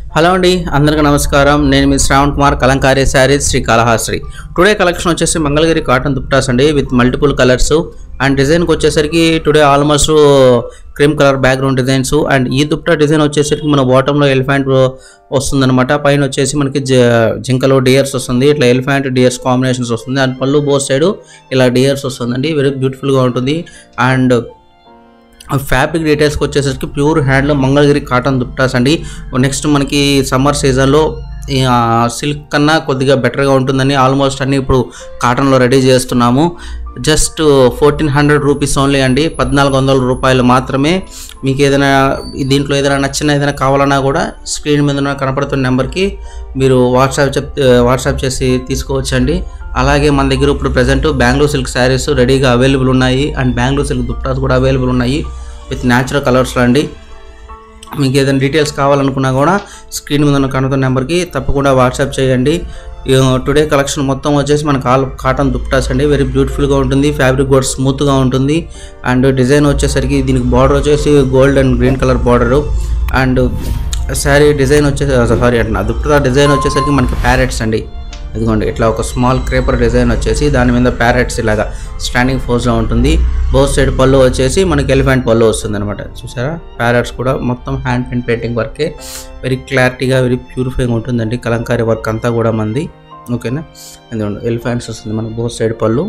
hello అండి అందరికీ నమస్కారం నేను మీ Shravan Kumar Kalamkari saris Shri Kalahasti today collection వచ్చేసి మంగళగిరి కాటన్ దుప్టాస్ అండి విత్ మల్టిపుల్ కలర్స్ అండ్ డిజైన్కి వచ్చేసరికి today almost cream colour background designs and ఈ దుప్టా డిజైన్ వచ్చేసరికి మన బాటంలో ఎలిఫెంట్ వస్తుందన్నమాట పైన వచ్చేసి మనకి జ జింకలో డియర్స్ వస్తుంది ఇట్లా ఎలిఫెంట్ డియర్స్ కాంబినేషన్స్ వస్తుంది అండ్ పళ్ళు బోత్ సైడ్ ఇలా డియర్స్ వస్తుందండి వెరీ బ్యూటిఫుల్గా ఉంటుంది అండ్ ఫ్యాబ్రిక్ డీటెయిల్స్కి వచ్చేసరికి pure handloom Mangalagiri cotton dupattas అండి నెక్స్ట్ మనకి సమ్మర్ సీజన్లో సిల్క్ కన్నా కొద్దిగా బెటర్గా ఉంటుందని ఆల్మోస్ట్ అన్ని ఇప్పుడు కాటన్లో రెడీ చేస్తున్నాము just fourteen hundred rupees only అండి పద్నాలుగు వందల రూపాయలు మాత్రమే మీకు ఏదైనా దీంట్లో ఏదైనా నచ్చిన ఏదైనా కావాలన్నా కూడా స్క్రీన్ మీద ఉన్న కనపడుతున్న నెంబర్కి మీరు వాట్సాప్ చెప్ వాట్సాప్ చేసి తీసుకోవచ్చండి అలాగే మన దగ్గర ఇప్పుడు ప్రజెంట్ బెంగళూరు సిల్క్ శారీస్ రెడీగా అవైలబుల్ ఉన్నాయి అండ్ బెంగళూరు సిల్క్ దుప్టాస్ కూడా అవైలబుల్ ఉన్నాయి విత్ న్యాచురల్ కలర్స్లో అండి మీకు ఏదైనా డీటెయిల్స్ కావాలనుకున్నా కూడా స్క్రీన్ మీద ఉన్న కనుక నెంబర్కి తప్పకుండా వాట్సాప్ చేయండి టుడే కలెక్షన్ మొత్తం వచ్చేసి మన కాల్ కాటన్ దుప్టాస్ అండి వెరీ బ్యూటిఫుల్గా ఉంటుంది ఫ్యాబ్రిక్ కూడా స్మూత్గా ఉంటుంది అండ్ డిజైన్ వచ్చేసరికి దీనికి బార్డర్ వచ్చేసి gold and green colour border and sari design వచ్చేసి సారీ అంటున్నా దుప్టా డిజైన్ వచ్చేసరికి మనకి ప్యారెట్స్ అండి ఇదిగోండి ఇట్లా ఒక స్మాల్ క్రేపర్ డిజైన్ వచ్చేసి దాని మీద ప్యారెట్స్ ఇలాగా స్టాండింగ్ ఫోర్స్లో ఉంటుంది బోత్ సైడ్ పళ్ళు వచ్చేసి మనకి ఎలిఫెంట్ పళ్ళు వస్తుంది అనమాట చూసారా ప్యారెట్స్ కూడా మొత్తం హ్యాండ్ పెయింట్ పెయింటింగ్ వర్కే వెరీ క్లారిటీగా వెరీ ప్యూరిఫైగా ఉంటుందండి కలంకారీ వర్క్ అంతా కూడా మంది ఓకేనా ఇదిగోండి ఎలిఫెంట్స్ వస్తుంది మనకు బోత్ సైడ్ పళ్ళు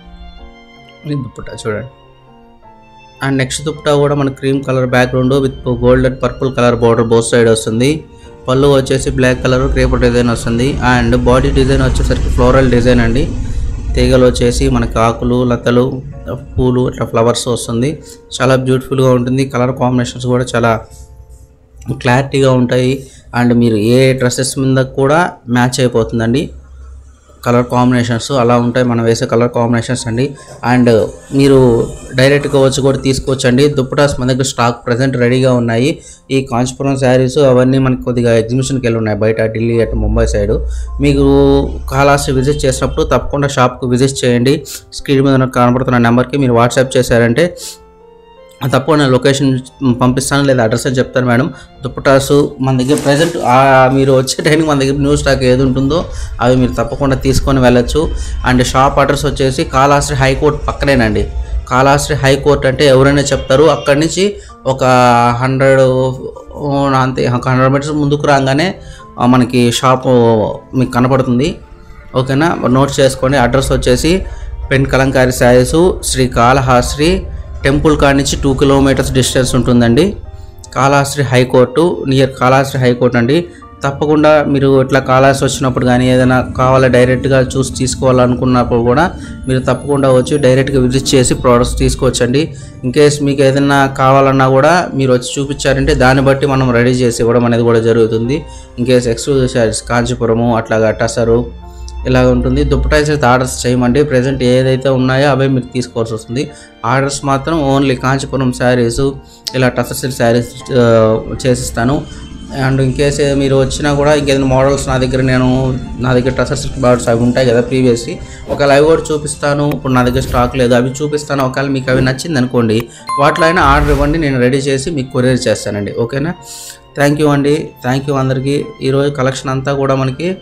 ఇది దుప్పటా చూడండి అండ్ నెక్స్ట్ దుప్పటా కూడా మన cream colour background with gold and purple colour border both side వస్తుంది పళ్ళు వచ్చేసి బ్లాక్ కలర్ క్రేపర్ డిజైన్ వస్తుంది అండ్ బాడీ డిజైన్ వచ్చేసరికి ఫ్లోరల్ డిజైన్ అండి తీగలు వచ్చేసి మనకి ఆకులు లతలు పూలు ఇట్లా ఫ్లవర్స్ వస్తుంది చాలా బ్యూటిఫుల్గా ఉంటుంది కలర్ కాంబినేషన్స్ కూడా చాలా క్లారిటీగా ఉంటాయి అండ్ మీరు ఏ డ్రెస్సెస్ మీద కూడా మ్యాచ్ అయిపోతుందండి కలర్ కాంబినేషన్స్ అలా ఉంటాయి మనం వేసే కలర్ కాంబినేషన్స్ అండి అండ్ మీరు డైరెక్ట్గా వచ్చి కూడా తీసుకోవచ్చండి దుప్పటాస్ మన దగ్గర స్టాక్ ప్రజెంట్ రెడీగా ఉన్నాయి ఈ కాంచీపురం శారీస్ అవన్నీ మనకి కొద్దిగా ఎగ్జిబిషన్కి వెళ్ళి ఉన్నాయి బయట ఢిల్లీ అటు ముంబై సైడ్ మీకు కాలాస్ట్రీ విజిట్ చేసినప్పుడు తప్పకుండా షాప్కి విజిట్ చేయండి స్క్రీన్ మీద కనబడుతున్న నెంబర్కి మీరు వాట్సాప్ చేశారంటే తప్పకుండా లొకేషన్ పంపిస్తాను లేదా అడ్రస్ అని చెప్తాను మేడం దుప్పటాసు మన దగ్గర ప్రజెంట్ మీరు వచ్చే టైంకి మన దగ్గర న్యూ స్టాక్ ఏది ఉంటుందో అవి మీరు తప్పకుండా తీసుకొని వెళ్ళొచ్చు అండ్ షాప్ అడ్రస్ వచ్చేసి కాళహస్త్రి హైకోర్ట్ పక్కనేనండి కాళహస్త్రి హైకోర్ట్ అంటే ఎవరైనా చెప్తారు అక్కడి నుంచి ఒక హండ్రెడ్ అంతే ఒక హండ్రెడ్ మీటర్స్ ముందుకు రాగానే ఆ, మనకి షాపు మీకు కనపడుతుంది ఓకేనా నోట్ చేసుకోండి అడ్రస్ వచ్చేసి pen Kalamkari saris Shri Kalahasti temple కాడ నుంచి టూ కిలోమీటర్స్ డిస్టెన్స్ ఉంటుందండి Kalahasti high court near Kalahasti high court అండి తప్పకుండా మీరు ఇట్లా కాళహస్తి వచ్చినప్పుడు కానీ ఏదైనా కావాలా డైరెక్ట్గా చూసి తీసుకోవాలనుకున్నప్పుడు కూడా మీరు తప్పకుండా వచ్చి డైరెక్ట్గా విజిట్ చేసి ప్రోడక్ట్స్ తీసుకోవచ్చండి ఇన్ కేస్ మీకు ఏదైనా కావాలన్నా కూడా మీరు వచ్చి చూపించారంటే దాన్ని బట్టి మనం రెడీ చేసి ఇవ్వడం అనేది కూడా జరుగుతుంది in case exclusive saris Kanchipuram అట్లాగా టసరు ఇలాగ ఉంటుంది దుప్పటైస్ అయితే ఆర్డర్స్ చేయమండి ప్రజెంట్ ఏదైతే ఉన్నాయో అవే మీరు తీసుకోవాల్సి వస్తుంది ఆర్డర్స్ మాత్రం ఓన్లీ కాంచీపురం శారీస్ ఇలా టసర్ శారీస్ చేసిస్తాను అండ్ ఇన్ కేస్ మీరు వచ్చినా కూడా ఇంకేదైనా మోడల్స్ నా దగ్గర నేను నా దగ్గర టసర్ సిల్క్ బార్డ్స్ అవి ఉంటాయి కదా ప్రీవియస్లీ ఒకవేళ అవి కూడా చూపిస్తాను ఇప్పుడు నా దగ్గర స్టాక్ లేదు అవి చూపిస్తాను ఒకవేళ మీకు అవి నచ్చింది అనుకోండి వాటిలో అయినా ఆర్డర్ ఇవ్వండి నేను రెడీ చేసి మీకు కొరియర్ చేస్తానండి ఓకేనా థ్యాంక్ యూ అండి థ్యాంక్ యూ అందరికీ ఈరోజు కలెక్షన్ అంతా కూడా మనకి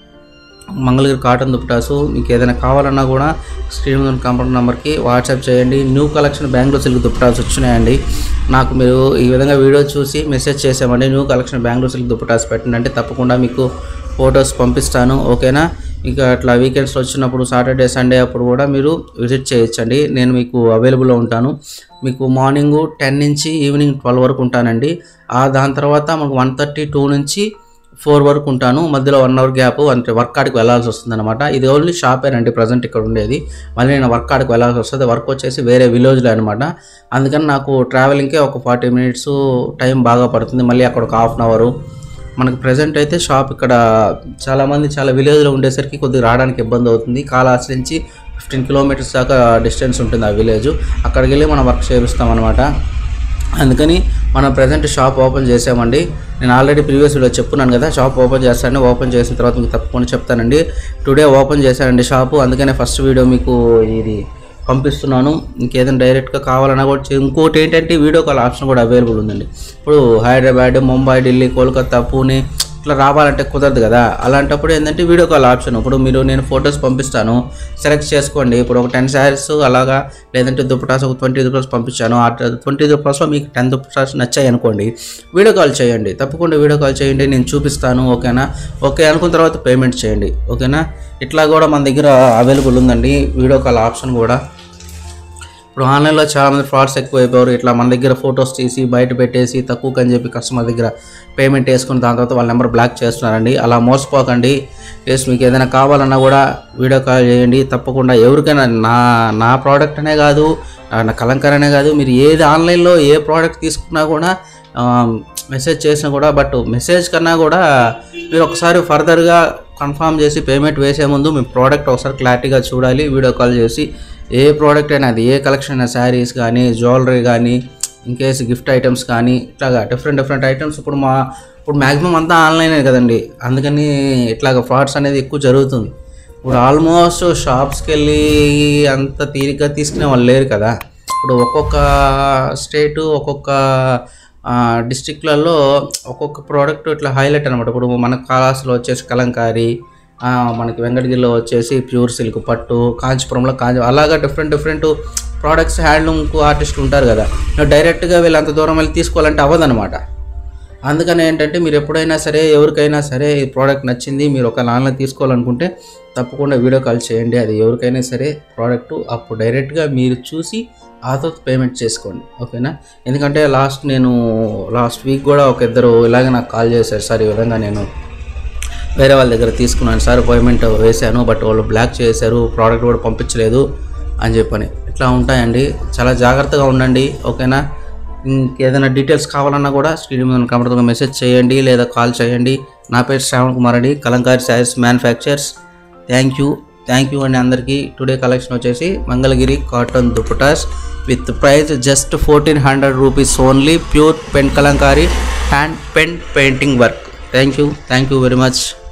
మంగళగిరి కాటన్ దుప్పటాసు మీకు ఏదైనా కావాలన్నా కూడా స్క్రీన్ మీద కంపెనీ నెంబర్కి వాట్సాప్ చేయండి new collection Bengaluru silk dupattas వచ్చినాయండి నాకు మీరు ఈ విధంగా వీడియో చూసి మెసేజ్ చేసామండి new collection Bengaluru silk dupattas పెట్టండి అంటే తప్పకుండా మీకు ఫొటోస్ పంపిస్తాను ఓకేనా ఇక అట్లా వీకెండ్స్లో వచ్చినప్పుడు సాటర్డే సండే అప్పుడు కూడా మీరు విజిట్ చేయొచ్చండి నేను మీకు అవైలబుల్లో ఉంటాను మీకు మార్నింగ్ టెన్ నుంచి ఈవినింగ్ ట్వెల్వ్ వరకు ఉంటానండి ఆ దాని తర్వాత మనకు వన్ థర్టీ టూ నుంచి ఫోర్ వరకు ఉంటాను మధ్యలో వన్ అవర్ గ్యాప్ అంటే వర్క్ కాడికి వెళ్ళాల్సి వస్తుంది అనమాట ఇది ఓన్లీ షాపేనండి ప్రజెంట్ ఇక్కడ ఉండేది మళ్ళీ నేను వర్క్ కాడికి వెళ్ళాల్సి వస్తుంది వర్క్ వచ్చేసి వేరే విలేజ్లో అనమాట అందుకని నాకు ట్రావెలింగ్కే ఒక ఫార్టీ మినిట్స్ టైం బాగా పడుతుంది మళ్ళీ అక్కడ ఒక హాఫ్ అన్ అవరు మనకు ప్రజెంట్ అయితే షాప్ ఇక్కడ చాలామంది చాలా విలేజ్లో ఉండేసరికి కొద్దిగా రావడానికి ఇబ్బంది అవుతుంది కాళహస్తి నుంచి ఫిఫ్టీన్ కిలోమీటర్స్ దాకా డిస్టెన్స్ ఉంటుంది ఆ విలేజ్ అక్కడికి వెళ్ళి మనం వర్క్ చేపిస్తాం అనమాట అందుకని మనం ప్రజెంట్ షాప్ ఓపెన్ చేసామండి నేను ఆల్రెడీ ప్రీవియస్ వీడియో చెప్పున్నాను కదా షాప్ ఓపెన్ చేస్తాను ఓపెన్ చేసిన తర్వాత మీకు తప్పకుండా చెప్తానండి టుడే ఓపెన్ చేశానండి షాపు అందుకనే ఫస్ట్ వీడియో మీకు ఇది పంపిస్తున్నాను ఇంకేదైనా డైరెక్ట్గా కావాలన్నా కూడా చే- ఇంకోటి ఏంటంటే వీడియో కాల్ ఆప్షన్ కూడా అవైలబుల్ ఉందండి ఇప్పుడు హైదరాబాద్ ముంబై ఢిల్లీ కోల్కతా పూణే ఇట్లా రావాలంటే కుదరదు కదా అలాంటప్పుడు ఏంటంటే వీడియో కాల్ ఆప్షన్ ఇప్పుడు మీరు నేను ఫొటోస్ పంపిస్తాను సెలెక్ట్ చేసుకోండి ఇప్పుడు ఒక టెన్ శారీస్ అలాగా లేదంటే దుప్పటాస్ ఒక ట్వంటీ దుప్పటాస్ పంపించాను ఆ ట్వంటీ దుప్పటాస్లో మీకు టెన్ దుప్పటాస్ నచ్చాయి అనుకోండి వీడియో కాల్ చేయండి తప్పకుండా వీడియో కాల్ చేయండి నేను చూపిస్తాను ఓకేనా ఓకే అనుకున్న తర్వాత పేమెంట్ చేయండి ఓకేనా ఇట్లా కూడా మన దగ్గర అవైలబుల్ ఉందండి వీడియో కాల్ ఆప్షన్ కూడా ఇప్పుడు ఆన్లైన్లో చాలామంది ఫ్రాడ్స్ ఎక్కువ అయిపోయారు ఇట్లా మన దగ్గర ఫొటోస్ తీసి బయట పెట్టేసి తక్కువకి అని చెప్పి కస్టమర్ దగ్గర పేమెంట్ వేసుకుని దాని తర్వాత వాళ్ళ నెంబర్ బ్లాక్ చేస్తున్నారండి అలా మోసపోకండి ప్లస్ మీకు ఏదైనా కావాలన్నా కూడా వీడియో కాల్ చేయండి తప్పకుండా ఎవరికైనా నా నా ప్రోడక్ట్ అనే కాదు నా కలంకర్ అనే కాదు మీరు ఏది ఆన్లైన్లో ఏ ప్రోడక్ట్ తీసుకున్నా కూడా మెసేజ్ చేసినా కూడా బట్ మెసేజ్ కన్నా కూడా మీరు ఒకసారి ఫర్దర్గా కన్ఫర్మ్ చేసి పేమెంట్ వేసే ముందు మీ ప్రోడక్ట్ ఒకసారి క్లారిటీగా చూడాలి వీడియో కాల్ చేసి ఏ ప్రోడక్ట్ అయినా అది ఏ కలెక్షన్ అయినా శారీస్ కానీ జ్యువెలరీ కానీ ఇన్కేస్ గిఫ్ట్ ఐటమ్స్ కానీ ఇట్లాగా డిఫరెంట్ డిఫరెంట్ ఐటమ్స్ ఇప్పుడు మా ఇప్పుడు మ్యాక్సిమం అంతా ఆన్లైనే కదండి అందుకని ఇట్లాగ ఫ్రాడ్స్ అనేది ఎక్కువ జరుగుతుంది ఇప్పుడు ఆల్మోస్ట్ షాప్స్కి వెళ్ళి అంత తీరిగ్గా తీసుకునే వాళ్ళు లేరు కదా ఇప్పుడు ఒక్కొక్క స్టేటు ఒక్కొక్క డిస్టిక్లలో ఒక్కొక్క ప్రోడక్ట్ ఇట్లా హైలైట్ అనమాట ఇప్పుడు మన కాళాస్లో వచ్చేసి కలంకారీ ఆ, మనకి వెంకటగిరిలో వచ్చేసి ప్యూర్ సిల్క్ పట్టు కాంచీపురంలో కాంచి అలాగా డిఫరెంట్ డిఫరెంట్ ప్రోడక్ట్స్ హ్యాండ్లూమ్కు ఆర్టిస్టులు ఉంటారు కదా నువ్వు డైరెక్ట్గా వీళ్ళు అంత దూరం వెళ్ళి తీసుకోవాలంటే అవ్వదన్నమాట అందుకని ఏంటంటే మీరు ఎప్పుడైనా సరే ఎవరికైనా సరే ఈ ప్రోడక్ట్ నచ్చింది మీరు ఒక ఆన్లైన్ తీసుకోవాలనుకుంటే తప్పకుండా వీడియో కాల్ చేయండి అది ఎవరికైనా సరే ప్రోడక్ట్ అప్పుడు డైరెక్ట్గా మీరు చూసి ఆ తర్వాత పేమెంట్ చేసుకోండి ఓకేనా ఎందుకంటే లాస్ట్ నేను లాస్ట్ వీక్ కూడా ఒక ఇద్దరు ఇలాగే నాకు కాల్ చేశారు సార్ ఈ విధంగా నేను వేరే వాళ్ళ దగ్గర తీసుకున్నాను సార్ పేమెంట్ వేశాను బట్ వాళ్ళు బ్లాక్ చేశారు ప్రోడక్ట్ కూడా పంపించలేదు అని చెప్పని ఇట్లా ఉంటాయండి చాలా జాగ్రత్తగా ఉండండి ఓకేనా ఇంకేదైనా డీటెయిల్స్ కావాలన్నా కూడా స్క్రీన్ మీద కంఫర్టబుల్గా మెసేజ్ చేయండి లేదా కాల్ చేయండి నా పేరు శ్రావణ్ కుమార్ అండి Kalamkari saris manufactures thank you thank you అండి అందరికీ టుడే కలెక్షన్ వచ్చేసి Mangalagiri cotton dupattas with price just fourteen hundred rupees only pure pen Kalamkari hand pen painting work thank you thank you very much